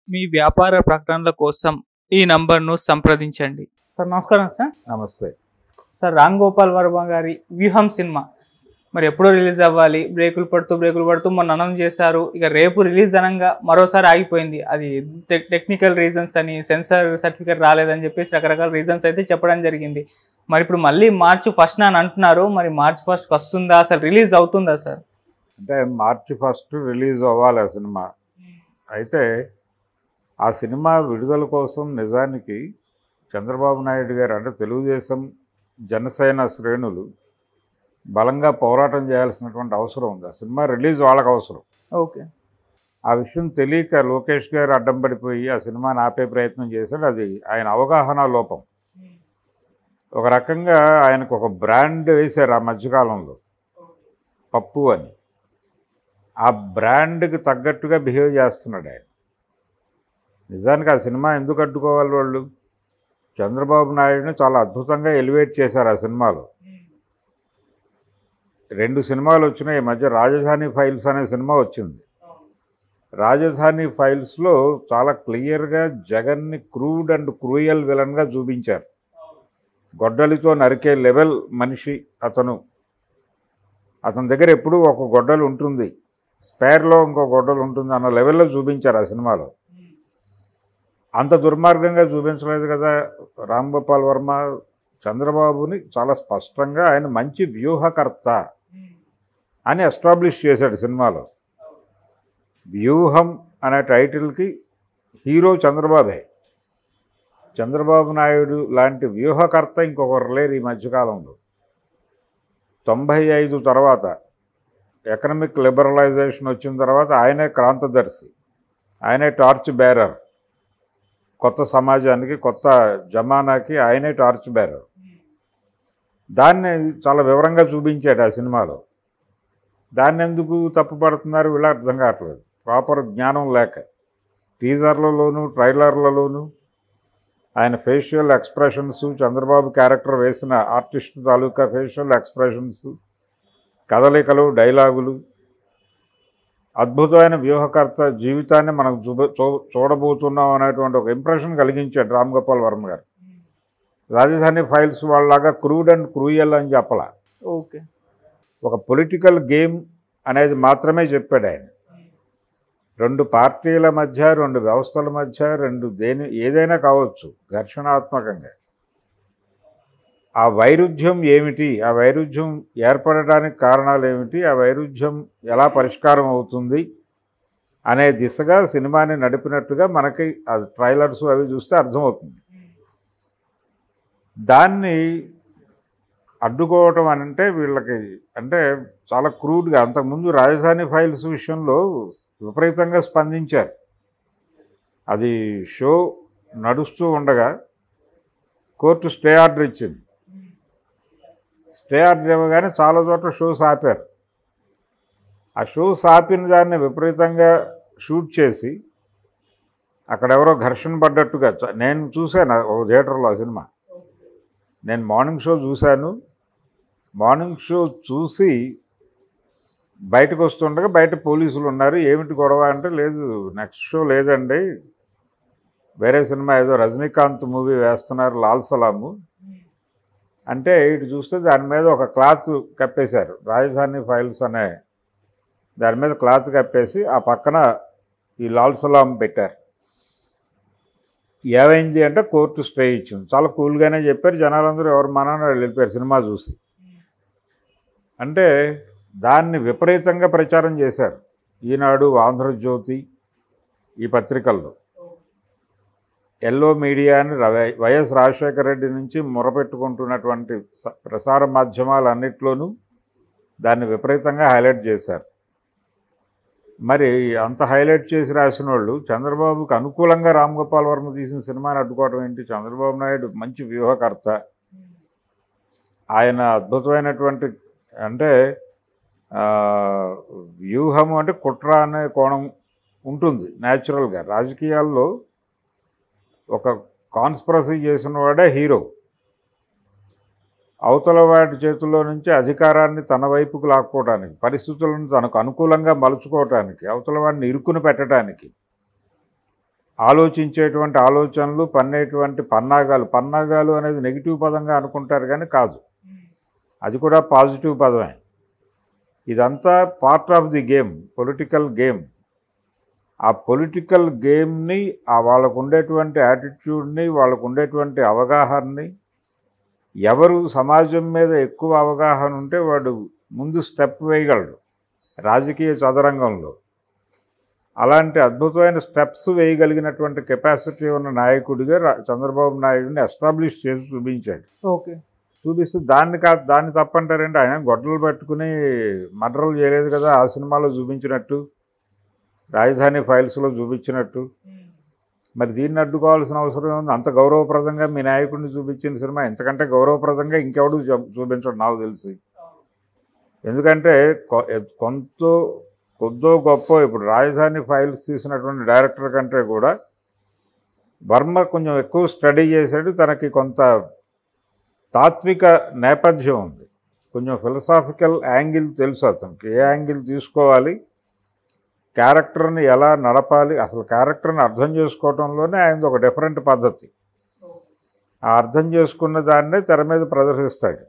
మీ వ్యాపార ప్రకటనల కోసం ఈ నంబర్ను సంప్రదించండి సార్ నమస్కారం సార్ నమస్తే సార్ రామ్ గోపాల్ వర్మ గారి వ్యూహం సినిమా మరి ఎప్పుడో రిలీజ్ అవ్వాలి బ్రేకులు పడుతూ బ్రేకులు పడుతూ మొన్న అనౌన్స్ చేశారు ఇక రేపు రిలీజ్ అనగా మరోసారి ఆగిపోయింది అది టెక్ టెక్నికల్ రీజన్స్ అని సెన్సార్ సర్టిఫికేట్ రాలేదని చెప్పేసి రకరకాల రీజన్స్ అయితే చెప్పడం జరిగింది మరి ఇప్పుడు మళ్ళీ మార్చి ఫస్ట్ అని అంటున్నారు మరి మార్చి ఫస్ట్కి వస్తుందా అసలు రిలీజ్ అవుతుందా సార్ అంటే మార్చి ఫస్ట్ రిలీజ్ అవ్వాలి ఆ సినిమా అయితే ఆ సినిమా విడుదల కోసం నిజానికి చంద్రబాబు నాయుడు గారు అంటే తెలుగుదేశం జనసేన శ్రేణులు బలంగా పోరాటం చేయాల్సినటువంటి అవసరం ఉంది ఆ సినిమా రిలీజ్ వాళ్ళకి అవసరం ఓకే ఆ విషయం తెలియక లోకేష్ గారు అడ్డం పడిపోయి ఆ సినిమాని ఆపే ప్రయత్నం చేశాడు అది ఆయన అవగాహన లోపం ఒక రకంగా ఆయనకు ఒక బ్రాండ్ వేశారు ఆ మధ్యకాలంలో పప్పు అని ఆ బ్రాండ్కి తగ్గట్టుగా బిహేవ్ చేస్తున్నాడు ఆయన నిజానికి ఆ సినిమా ఎందుకు అడ్డుకోవాలి వాళ్ళు చంద్రబాబు నాయుడుని చాలా అద్భుతంగా ఎలివేట్ చేశారు ఆ సినిమాలో రెండు సినిమాలు వచ్చినాయి ఈ మధ్య రాజధాని ఫైల్స్ అనే సినిమా వచ్చింది రాజధాని ఫైల్స్లో చాలా క్లియర్గా జగన్ని క్రూడ్ అండ్ క్రూయల్ విలన్గా చూపించారు గొడ్డలితో నరికే లెవెల్ మనిషి అతను అతని దగ్గర ఎప్పుడూ ఒక గొడ్డలు ఉంటుంది స్పేర్లో ఇంకో గొడ్డలు ఉంటుంది అన్న లెవెల్లో చూపించారు ఆ సినిమాలో అంత దుర్మార్గంగా చూపించలేదు కదా రామ్ గోపాల్ వర్మ చంద్రబాబుని చాలా స్పష్టంగా ఆయన మంచి వ్యూహకర్త అని ఎస్టాబ్లిష్ చేశాడు సినిమాలో వ్యూహం అనే టైటిల్కి హీరో చంద్రబాబే చంద్రబాబు నాయుడు లాంటి వ్యూహకర్త ఇంకొకరు లేరు ఈ మధ్యకాలంలో తొంభై ఐదు తర్వాత ఎకనమిక్ లిబరలైజేషన్ వచ్చిన తర్వాత ఆయనే క్రాంతదర్శి ఆయనే టార్చ్ బేరర్ కొత్త సమాజానికి కొత్త జమానాకి ఆయనే టార్చ్ బేరర్ దాన్ని చాలా వివరంగా చూపించాడు ఆ సినిమాలో దాన్ని ఎందుకు తప్పుపడుతున్నారు వీళ్ళు అర్థం కావట్లేదు ప్రాపర్ జ్ఞానం లేక టీజర్లలోను ట్రైలర్లలోను ఆయన ఫేషియల్ ఎక్స్ప్రెషన్స్ చంద్రబాబు క్యారెక్టర్ వేసిన ఆర్టిస్ట్ తాలూకా ఫేషియల్ ఎక్స్ప్రెషన్స్ కదలికలు డైలాగులు అద్భుతమైన వ్యూహకర్త జీవితాన్ని మనకు చూబ చూ చూడబోతున్నాం అనేటువంటి ఒక ఇంప్రెషన్ కలిగించాడు రామ్ గోపాల్ వర్మ గారు రాజధాని ఫైల్స్ వాళ్ళలాగా క్రూడ్ అండ్ క్రూయల్ అని చెప్పలా ఓకే ఒక పొలిటికల్ గేమ్ అనేది మాత్రమే చెప్పాడు ఆయన రెండు పార్టీల మధ్య రెండు వ్యవస్థల మధ్య రెండు దేని ఏదైనా కావచ్చు ఘర్షణాత్మకంగా ఆ వైరుధ్యం ఏమిటి ఆ వైరుధ్యం ఏర్పడడానికి కారణాలు ఏమిటి ఆ వైరుధ్యం ఎలా పరిష్కారం అవుతుంది అనే దిశగా సినిమాని నడిపినట్టుగా మనకి ఆ ట్రైలర్స్ అవి చూస్తే అర్థమవుతుంది దాన్ని అడ్డుకోవటం అని అంటే వీళ్ళకి అంటే చాలా క్రూడ్గా అంతకుముందు రాజధాని ఫైల్స్ విషయంలో విపరీతంగా స్పందించారు అది షో నడుస్తూ ఉండగా కోర్టు స్టే ఆర్డర్ ఇచ్చింది స్టే ఆర్డర్ ఇవ్వగానే చాలా చోట్ల షోస్ ఆపారు ఆ షోస్ ఆపిన దాన్ని విపరీతంగా షూట్ చేసి అక్కడ ఎవరో ఘర్షణ పడ్డట్టుగా చ- నేను చూశాను ఒక థియేటర్లో ఆ సినిమా నేను మార్నింగ్ షో చూశాను మార్నింగ్ షో చూసి బయటకు వస్తుండగా బయట పోలీసులు ఉన్నారు ఏమిటి గొడవ అంటే లేదు నెక్స్ట్ షో లేదండి వేరే సినిమా ఏదో రజనీకాంత్ మూవీ వేస్తున్నారు లాల్ సలాము అంటే ఇటు చూస్తే దాని మీద ఒక క్లాత్ కప్పేశారు రాజధాని ఫైల్స్ అనే దాని మీద క్లాత్ కప్పేసి ఆ పక్కన ఈ లాల్ సలాం పెట్టారు ఏమైంది అంటే కోర్టు స్టే ఇచ్చింది చాలా కూల్గానే చెప్పారు జనాలందరూ ఎవరు మనని వాళ్ళు వెళ్ళిపోయారు సినిమా చూసి అంటే దాన్ని విపరీతంగా ప్రచారం చేశారు ఈనాడు ఆంధ్రజ్యోతి ఈ పత్రికల్లో ఎల్లో మీడియా అని రవ- వైఎస్ రాజశేఖర రెడ్డి నుంచి మొరపెట్టుకుంటున్నటువంటి స- ప్రసార మాధ్యమాలన్నిట్లోనూ దాన్ని విపరీతంగా హైలైట్ చేశారు మరి అంత హైలైట్ చేసి రాసిన వాళ్ళు చంద్రబాబుకు అనుకూలంగా రామ్ గోపాల్ వర్మ తీసిన సినిమాని అడ్డుకోవడం ఏంటి చంద్రబాబు నాయుడు మంచి వ్యూహకర్త ఆయన అద్భుతమైనటువంటి అంటే ఆ, వ్యూహము అంటే కుట్ర అనే కోణం ఉంటుంది న్యాచురల్గా రాజకీయాల్లో ఒక కాన్స్పరసీ చేసిన వాడే హీరో అవతల వాటి చేతుల్లో నుంచి అధికారాన్ని తన వైపుకు లాక్కోవడానికి పరిస్థితులను తనకు అనుకూలంగా మలుచుకోవటానికి అవతల వాడిని ఇరుకుని పెట్టడానికి ఆలోచించేటువంటి ఆలోచనలు పన్నేటువంటి పన్నాగాలు పన్నాగాలు అనేది నెగిటివ్ పదంగా అనుకుంటారు కానీ కాదు అది కూడా పాజిటివ్ పదమే ఇదంతా part of the game political game ఆ పొలిటికల్ గేమ్ని ఆ వాళ్ళకు ఉండేటువంటి యాటిట్యూడ్ని వాళ్ళకు ఉండేటువంటి అవగాహనని ఎవరు సమాజం మీద ఎక్కువ అవగాహన ఉంటే వాడు ముందు స్టెప్ వేయగలడు రాజకీయ చదరంగంలో అలాంటి అద్భుతమైన స్టెప్స్ వేయగలిగినటువంటి కెపాసిటీ ఉన్న నాయకుడిగా రా- చంద్రబాబు నాయుడిని ఎస్టాబ్లిష్ చేసి చూపించాడు ఓకే చూపిస్తే దాన్ని కా దాన్ని తప్పంటారంటే ఆయన గొడ్డలు పట్టుకుని మర్డర్లు చేయలేదు కదా ఆ సినిమాలో చూపించినట్టు రాజధాని ఫైల్స్లో చూపించినట్టు మరి దీన్ని అడ్డుకోవాల్సిన అవసరం ఉంది అంత గౌరవప్రదంగా మీ నాయకుడిని చూపించిన సినిమా ఎంతకంటే గౌరవప్రదంగా ఇంకెవడు చూ- చూపించడు నాకు తెలిసి ఎందుకంటే కొ- కొంత కొద్దో గొప్ప ఇప్పుడు రాజధాని ఫైల్స్ తీసినటువంటి డైరెక్టర్ కంటే కూడా వర్మ కొంచెం ఎక్కువ స్టడీ చేశాడు తనకి కొంత తాత్విక నేపథ్యం ఉంది కొంచెం ఫిలసాఫికల్ యాంగిల్ తెలుసు అతనికి ఏ యాంగిల్ తీసుకోవాలి క్యారెక్టర్ని ఎలా నడపాలి అసలు క్యారెక్టర్ని అర్థం చేసుకోవటంలోనే ఆయనది ఒక డిఫరెంట్ పద్ధతి ఆ అర్థం చేసుకున్న దాన్నే తెర మీద ప్రదర్శిస్తాడు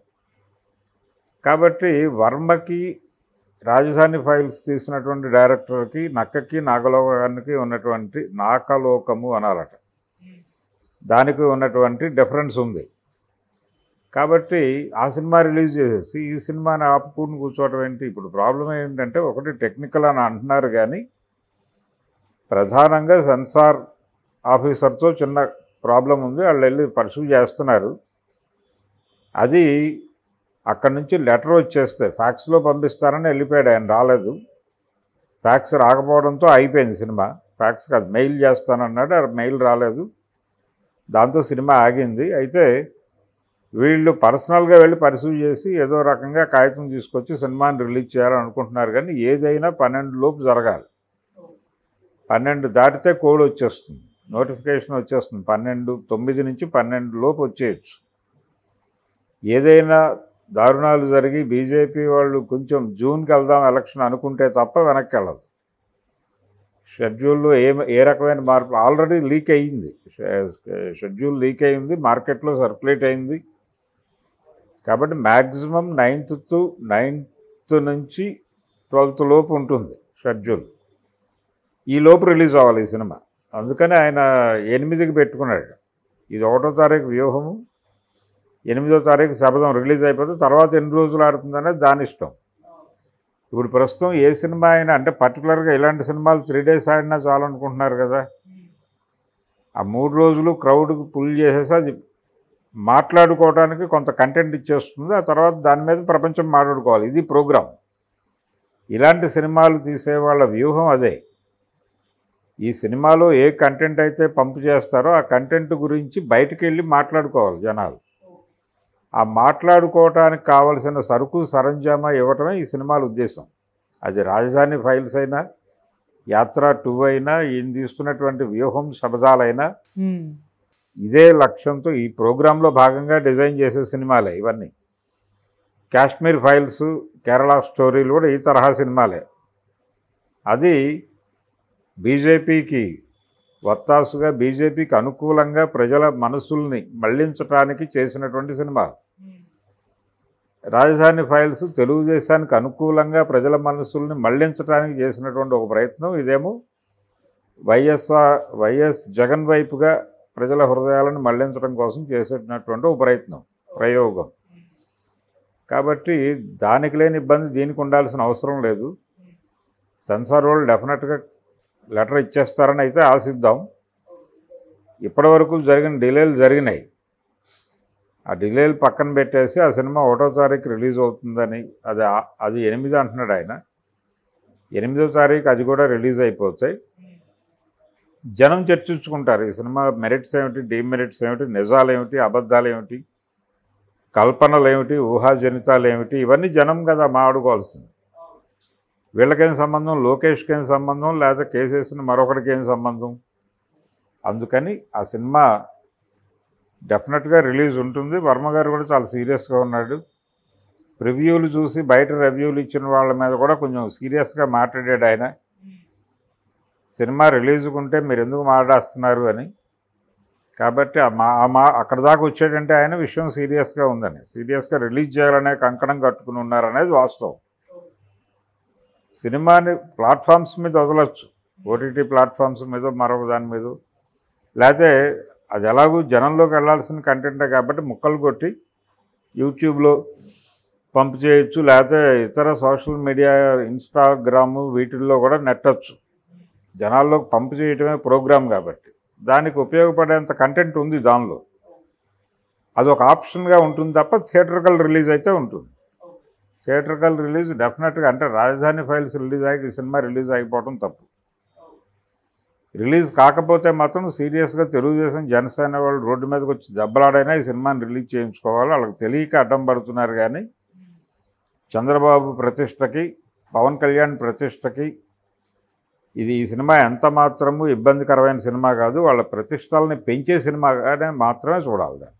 కాబట్టి వర్మకి రాజధాని ఫైల్స్ తీసినటువంటి డైరెక్టర్కి నక్కకి నాగలోకానికి ఉన్నటువంటి నాకలోకము అనాలట దానికి ఉన్నటువంటి డిఫరెన్స్ ఉంది కాబట్టి ఆ సినిమా రిలీజ్ చేసేసి ఈ సినిమాని ఆపుకుని కూర్చోవడం ఏంటి ఇప్పుడు ప్రాబ్లం ఏంటంటే ఒకటి టెక్నికల్ అని అంటున్నారు కానీ ప్రధానంగా సెన్సార్ ఆఫీసర్తో చిన్న ప్రాబ్లం ఉంది వాళ్ళు వెళ్ళి పర్సూ చేస్తున్నారు అది అక్కడి నుంచి లెటర్ వచ్చేస్తే ఫ్యాక్స్లో పంపిస్తారని వెళ్ళిపోయాడు ఆయన రాలేదు ఫ్యాక్స్ రాకపోవడంతో అయిపోయింది సినిమా ఫ్యాక్స్ కాదు మెయిల్ చేస్తానన్నాడు ఆ మెయిల్ రాలేదు దాంతో సినిమా ఆగింది అయితే వీళ్ళు పర్సనల్గా వెళ్ళి పరిశూ చేసి ఏదో రకంగా కాగితం తీసుకొచ్చి సినిమాని రిలీజ్ చేయాలని అనుకుంటున్నారు కానీ ఏదైనా పన్నెండు లోపు జరగాలి పన్నెండు దాటితే కోడ్ వచ్చేస్తుంది నోటిఫికేషన్ వచ్చేస్తుంది పన్నెండు తొమ్మిది నుంచి పన్నెండు లోపు వచ్చేయచ్చు ఏదైనా దారుణాలు జరిగి బీజేపీ వాళ్ళు కొంచెం జూన్కి వెళ్దాం ఎలక్షన్ అనుకుంటే తప్ప వెనక్కి వెళ్ళదు షెడ్యూల్లో ఏ ఏ రకమైన మార్పు ఆల్రెడీ లీక్ అయ్యింది షెడ్యూల్ లీక్ అయింది మార్కెట్లో సర్క్యులేట్ అయింది కాబట్టి మ్యాక్సిమం నైన్త్ టు నైన్త్ నుంచి ట్వెల్త్ లోపు ఉంటుంది షెడ్యూల్ ఈ లోపు రిలీజ్ అవ్వాలి ఈ సినిమా అందుకని ఆయన ఎనిమిదికి పెట్టుకున్నాడు ఇది ఒకటో తారీఖు వ్యూహము ఎనిమిదో తారీఖు శబదం రిలీజ్ అయిపోతే తర్వాత ఎన్ని రోజులు ఆడుతుందనేది దాని ఇష్టం ఇప్పుడు ప్రస్తుతం ఏ సినిమా అయినా అంటే పర్టికులర్గా ఇలాంటి సినిమాలు త్రీ డేస్ ఆడినా చాలు అనుకుంటున్నారు కదా ఆ మూడు రోజులు క్రౌడ్కి పుల్ చేసేసి అది మాట్లాడుకోవడానికి కొంత కంటెంట్ ఇచ్చేస్తుంది ఆ తర్వాత దాని మీద ప్రపంచం మాట్లాడుకోవాలి ఇది ప్రోగ్రామ్ ఇలాంటి సినిమాలు తీసే వాళ్ళ వ్యూహం అదే ఈ సినిమాలో ఏ కంటెంట్ అయితే పంపు చేస్తారో ఆ కంటెంట్ గురించి బయటికి వెళ్ళి మాట్లాడుకోవాలి జనాలు ఆ మాట్లాడుకోవటానికి కావలసిన సరుకు సరంజామా ఇవ్వటమే ఈ సినిమాల ఉద్దేశం అది రాజధాని ఫైల్స్ అయినా యాత్ర టూ అయినా ఈయన తీసుకున్నటువంటి వ్యూహం శబదాలైనా మ్మ్. ఇదే లక్ష్యంతో ఈ ప్రోగ్రాంలో భాగంగా డిజైన్ చేసే సినిమాలే ఇవన్నీ కాశ్మీర్ ఫైల్స్ కేరళ స్టోరీలు కూడా ఈ తరహా సినిమాలే అది బీజేపీకి వత్తాసుగా బీజేపీకి అనుకూలంగా ప్రజల మనసుల్ని మళ్లించటానికి చేసినటువంటి సినిమా రాజధాని ఫైల్స్ తెలుగుదేశానికి అనుకూలంగా ప్రజల మనసుల్ని మళ్లించడానికి చేసినటువంటి ఒక ప్రయత్నం ఇదేమో వైఎస్ఆర్ వైఎస్ జగన్ వైపుగా ప్రజల హృదయాలను మళ్లించడం కోసం చేసేటటువంటి ఒక ప్రయత్నం ప్రయోగం కాబట్టి దానికి లేని ఇబ్బంది దీనికి ఉండాల్సిన అవసరం లేదు సెన్సార్ వాళ్ళు డెఫినెట్గా లెటర్ ఇచ్చేస్తారని అయితే ఆశిద్దాం ఇప్పటివరకు జరిగిన డిలేలు జరిగినాయి ఆ డిలేలు పక్కన పెట్టేసి ఆ సినిమా ఒకటో తారీఖు రిలీజ్ అవుతుందని అది ఆ- అది ఎనిమిది అంటున్నాడు ఆయన ఎనిమిదో తారీఖు అది కూడా రిలీజ్ అయిపోతాయి జనం చర్చించుకుంటారు ఈ సినిమా మెరిట్స్ ఏమిటి డిమెరిట్స్ ఏమిటి నిజాలు ఏమిటి అబద్ధాలు ఏమిటి కల్పనలు ఏమిటి ఊహాజనితాలు ఏమిటి ఇవన్నీ జనం కదా మాట్లాడుకోవాల్సింది వీళ్ళకేం సంబంధం లోకేష్కి ఏం సంబంధం లేదా కేసేసిన మరొకరికి ఏం సంబంధం అందుకని ఆ సినిమా డెఫినెట్గా రిలీజ్ ఉంటుంది వర్మ గారు కూడా చాలా సీరియస్గా ఉన్నాడు రివ్యూలు చూసి బయట రివ్యూలు ఇచ్చిన వాళ్ళ మీద కూడా కొంచెం సీరియస్గా మాట్లాడాడు ఆయన సినిమా రిలీజ్కి ఉంటే మీరు ఎందుకు మాట్లాడుతున్నారు అని కాబట్టి ఆ మా ఆ మా అక్కడ దాకా వచ్చాడంటే ఆయన విషయం సీరియస్గా ఉందని సీరియస్గా రిలీజ్ చేయాలనే కంకణం కట్టుకుని ఉన్నారనేది వాస్తవం సినిమాని ప్లాట్ఫామ్స్ మీద వదలొచ్చు ఓటీటీ ప్లాట్ఫామ్స్ మీద మరొక దాని మీద లేకపోతే అది ఎలాగూ జనంలోకి వెళ్ళాల్సిన కంటెంటే కాబట్టి ముక్కలు కొట్టి యూట్యూబ్లో పంప్ చేయొచ్చు లేకపోతే ఇతర సోషల్ మీడియా ఇన్స్టాగ్రాము వీటిల్లో కూడా నెట్టచ్చు జనాల్లోకి పంప్ చేయటమే ప్రోగ్రామ్ కాబట్టి దానికి ఉపయోగపడేంత కంటెంట్ ఉంది దానిలో అది ఒక ఆప్షన్గా ఉంటుంది తప్ప థియేటర్కల్ రిలీజ్ అయితే ఉంటుంది థియేటర్కల్ రిలీజ్ డెఫినెట్గా అంటే రాజధాని ఫైల్స్ రిలీజ్ అయ్యి ఈ సినిమా రిలీజ్ అయిపోవడం తప్పు రిలీజ్ కాకపోతే మాత్రం సీరియస్గా తెలుగుదేశం జనసేన వాళ్ళు రోడ్డు మీదకి వచ్చి దెబ్బలాడైనా ఈ సినిమాని రిలీజ్ చేయించుకోవాలి వాళ్ళకి తెలియక అడ్డం పడుతున్నారు కానీ చంద్రబాబు ప్రతిష్టకి పవన్ కళ్యాణ్ ప్రతిష్టకి ఇది ఈ సినిమా ఎంత మాత్రము ఇబ్బందికరమైన సినిమా కాదు వాళ్ళ ప్రతిష్టల్ని పెంచే సినిమాగానే మాత్రమే చూడాలి దాన్ని